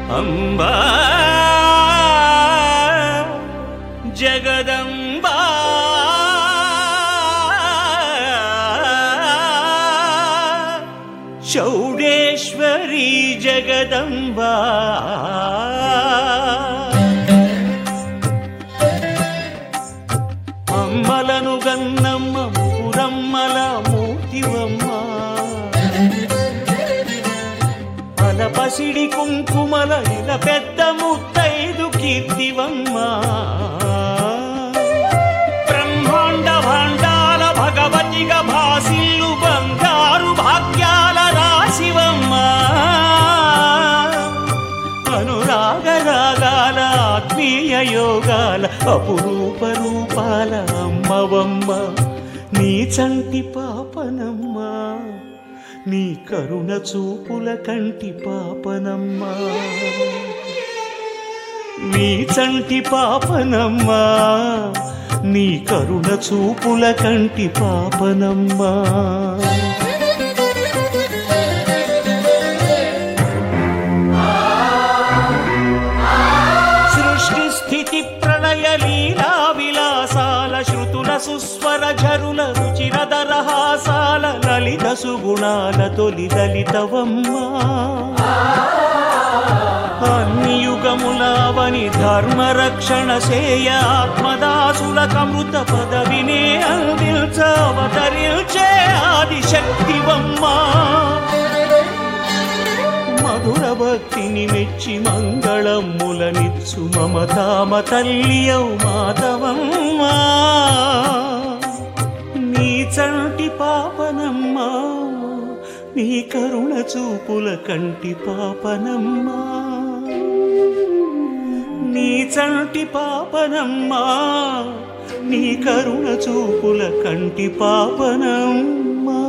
అంబా జగదంబా చౌడేశ్వరి జగదంబా అమ్మలను గన్నమ్మ మురమ్మల మూర్తివమ్మ పసిడి కుంకుమల ఇల పెద్ద ముత్తైదు కీర్తివమ్మ బ్రహ్మాండ భాండాల భగవతిగా భాసిల్లు బంగారు భాగ్యాల రాశివమ్మ అనురాగ రాగాల ఆత్మీయ యోగాల అపురూప రూపాల అమ్మవమ్మ నీ చంటి పాపనమ్మా నీ కరుణ చూపుల కంటి పాపనమ్మా నీ చంటి పాపనమ్మా నీ కరుణ చూపుల కంటి పాపనమ్మా సృష్టి స్థితి ప్రళయ లీలా విలాసాల శృతుల సుస్వర ఝరుల రుచిర దరహాసాల లలిత సుగుణాల తొలి దళితవమ్మా అన్ని యుగములావని ధర్మ రక్షణ సేయ ఆత్మదాసుల కమృత పదవినే అందించ అవతరించే ఆది శక్తివమ్మా మధుర భక్తిని మెచ్చి మంగళములనిచ్చు మమతామ తల్లియౌ మాధవమ్మా నీ చంటి పాపనమ్మా నీ కరుణ చూపుల కంటి పాపనమ్మా నీ చంటి పాపనమ్మా నీ కరుణ చూపుల కంటి పాపనమ్మా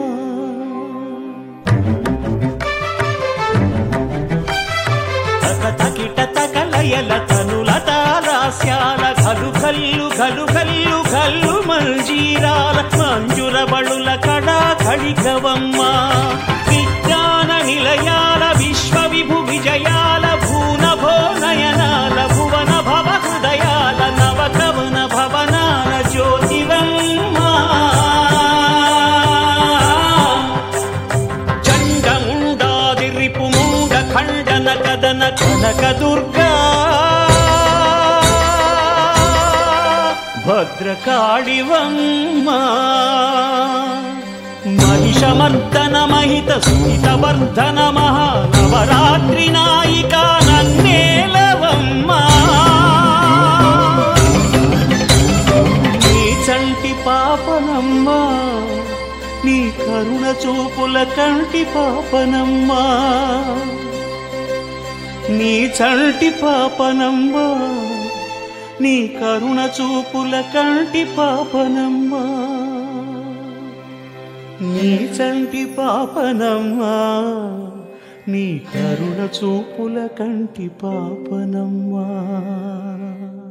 తక తకిట తకలయల తనుల తారాస్యాల ఘలు ఘల్లు ఘలు ఘల్లు ఘల్లు మంజీరాల మంజుర బళుల కడా కళికవమ్మ విజ్ఞాన నిలయాల విశ్వ విభు విజయాల భూన భోనయనాల భువన భవ హృదయాల నవకవన భవనాల జ్యోతివమ్మా చండముండాదిరిపు ముండ ఖండన కదన కనక దుర్గా భద్రకాళివమ్మ మహిషమర్దన మహిత సుహిత వర్ధన మహానవరాత్రి నాయిక నన్నేలవమ్మా నీ చంటి పాపనమ్మా నీ కరుణ చూపుల కంటి పాపనమ్మా నీ చంటి పాపనమ్మా నీ కరుణ చూపుల కంటి పాపనమ్మా నీ చంటి పాపనమ్మా నీ కరుణ చూపుల కంటి పాపనమ్మా